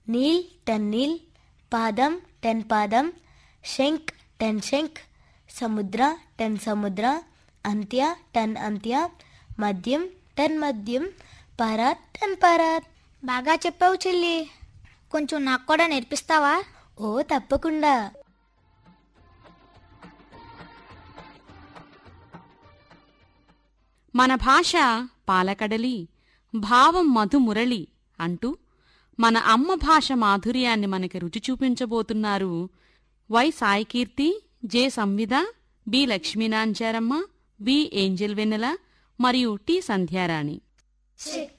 Neel ten Neel పాదం ten పాదం శంక్ ten శంక్ సముద్ర టెన్ సముద్ర అంత్య టెన్ అంత్య మద్యం టెన్ మద్యం పరాత్ టెన్ పరాత్ బాగా చెప్పావు చెల్లి కొంచెం నాకు కూడా నేర్పిస్తావా ఓ తప్పకుండా మన భాష పాలకడలి భావం మధుమురళి అంటూ మన అమ్మ భాష మాధుర్యాన్ని మనకి రుచి చూపించబోతున్నారు Y Saikeerthi J Samvida B Lakshminancharamma V Angel Vennela మరియు టి సంధ్యారాణి చిక్